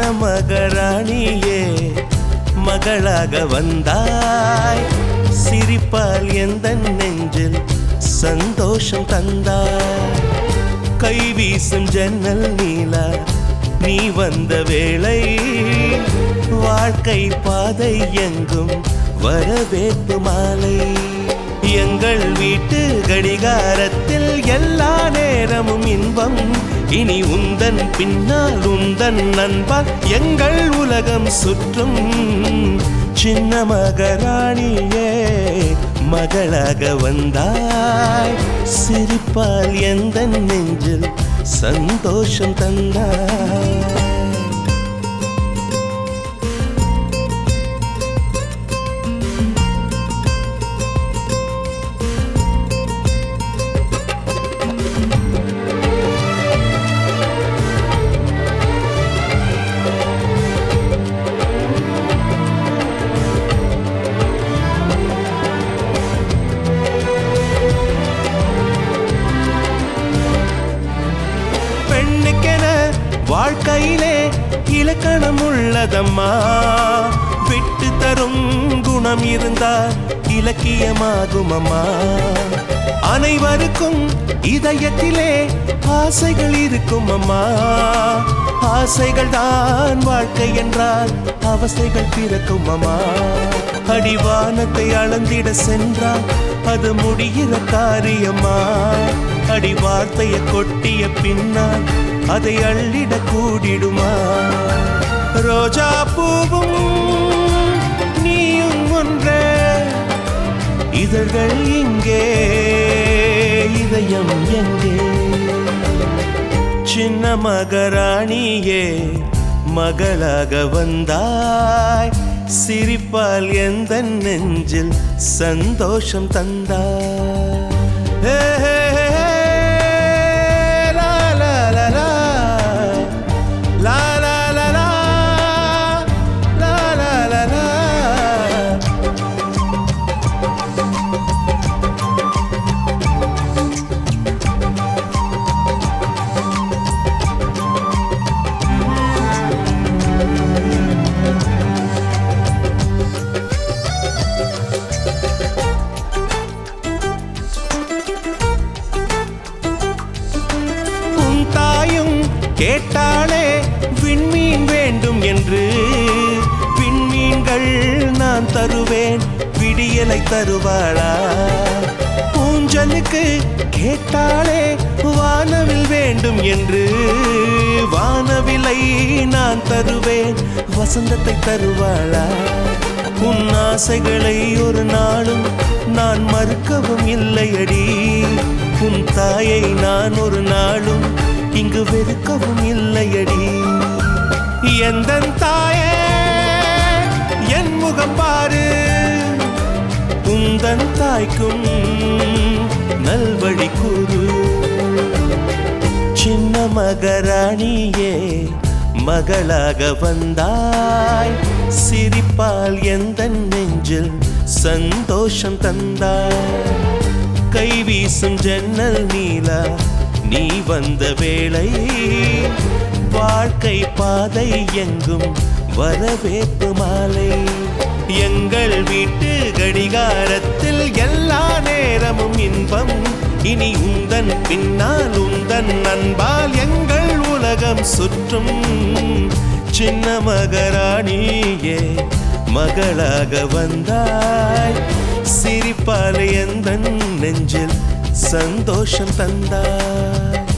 மகராணியே மகளாக வந்தாய் சிரிப்பால் எந்த நெஞ்சில் சந்தோஷம் தந்தாய் கை வீசும் ஜன்னல் நீலா நீ வந்த வேளை வாழ்க்கை பாதை எங்கும் வரவேற்பு மாலை எங்கள் வீட்டு கடிகாரத்தில் எல்லா நேரமும் இன்பம் இனி உந்தன் பின்னால் உந்தன் நண்பால் எங்கள் உலகம் சுற்றும் சின்ன மகராணியே மகளாக வந்தாய் சிரிப்பால் எந்த நெஞ்சில் சந்தோஷம் தந்தாய் பெண்ணுக்கென வாழ்க்கையிலே இலக்கணம் உள்ளதம்மா விட்டு தரும் குணம் இருந்தால் இலக்கியமாகும் அம்மா அனைவருக்கும் இதயத்திலே ஆசைகள் இருக்கும் அம்மா ஆசைகள் தான் வாழ்க்கை என்றால் அவசைகள் பிறக்கும் அம்மா அடிவானத்தை அளந்திட சென்றால் அது முடிகிற காரியமா அடி வார்த்தைய கொட்டிய பின்னால் அதை அள்ளிட கூடிடுமா ரோஜா பூவும் நீயும் ஒன்றே இதழ்கள் இங்கே இதயம் எங்கே சின்ன மகராணியே மகளாக வந்தாய் சிரிப்பால் எந்த நெஞ்சில் சந்தோஷம் தந்தாய் ஹே, ஹே, ஹே, ஹே, லா, லா, லா, லா. லா, லா, லா, லா. லா, லா, லா, லா. உன் தாயும் கேட்டாளே விண்மீன் வேண்டும் என்று விண்மீன்கள் நான் தருவேன் விடியலை தருவாளா ஊஞ்சலுக்கு கேட்டாளே வானவில் வேண்டும் என்று வானவிலை நான் தருவேன் வசந்தத்தை தருவாளா உன் ஆசைகளை ஒரு நாளும் நான் மறுக்கவும் இல்லையடி உன் தாயை நான் ஒரு நாளும் இங்கு வெறுக்கவும் இல்லையடி எந்த தாயே என் முகம் பாரு உந்தன் தாய்க்கும் நல்வழி கூறு சின்ன மகராணியே மகளாக வந்தாய் சிரிப்பால் எந்த நெஞ்சில் சந்தோஷம் தந்தாய் கை வீசும் ஜன்னல் நீலா நீ வந்த வேளை வாழ்க்கை பாதை எங்கும் வரவேற்பு மாலை எங்கள் வீட்டு கடிகாரத்தில் எல்லா நேரமும் இன்பம் இனி உந்தன் பின்னால் உந்தன் அன்பால் எங்கள் உலகம் சுற்றும் சின்ன மகராணியே மகளாக வந்தாய் சிரிப்பால் எந்த நெஞ்சில் சந்தோஷம் தந்தாய்